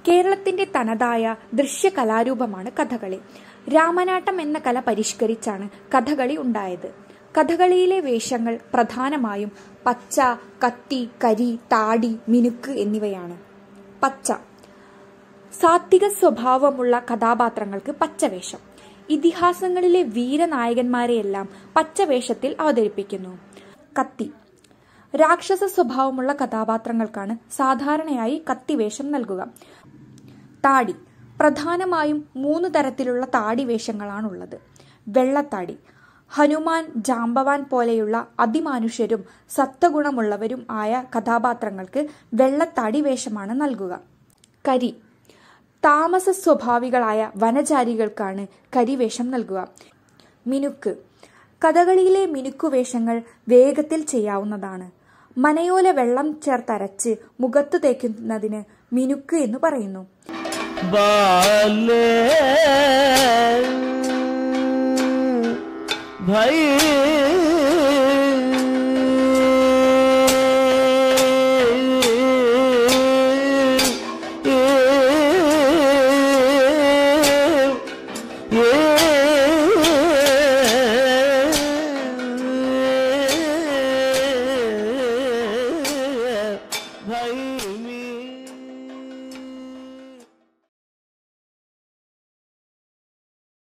കേരളത്തിന്റെ തനതായ ദൃശ്യകലാരൂപമാണ് കഥകളി രാമനാട്ടം എന്ന കല പരിഷ്കരിച്ചാണ് കഥകളി ഉണ്ടായത് കഥകളിയിലെ വേഷങ്ങൾ പ്രധാനമായും പച്ച കത്തി കരി താടി മിനുക്ക് എന്നിവയാണ് പച്ച സാത്വിക സ്വഭാവമുള്ള കഥാപാത്രങ്ങൾക്ക് പച്ചവേഷം ഇതിഹാസങ്ങളിലെ വീരനായകന്മാരെയെല്ലാം പച്ചവേഷത്തിൽ അവതരിപ്പിക്കുന്നു കത്തി രാക്ഷസ സ്വഭാവമുള്ള കഥാപാത്രങ്ങൾക്കാണ് സാധാരണയായി കത്തിവേഷം നൽകുക താടി പ്രധാനമായും മൂന്ന് തരത്തിലുള്ള താടി വേഷങ്ങളാണുള്ളത് വെള്ളത്താടി ഹനുമാൻ ജാമ്പവാൻ പോലെയുള്ള അതിമാനുഷ്യരും സത്വഗുണമുള്ളവരും ആയ കഥാപാത്രങ്ങൾക്ക് വെള്ളത്താടി വേഷമാണ് നൽകുക കരി താമസ സ്വഭാവികളായ വനചാരികൾക്കാണ് കരിവേഷം നൽകുക മിനുക്ക് കഥകളിയിലെ മിനുക്കുവേഷങ്ങൾ വേഗത്തിൽ ചെയ്യാവുന്നതാണ് മനയോല വെള്ളം ചേർത്തരച്ച് മുഖത്ത് തേക്കുന്നതിന് മിനുക്ക് എന്ന് പറയുന്നു बाले भई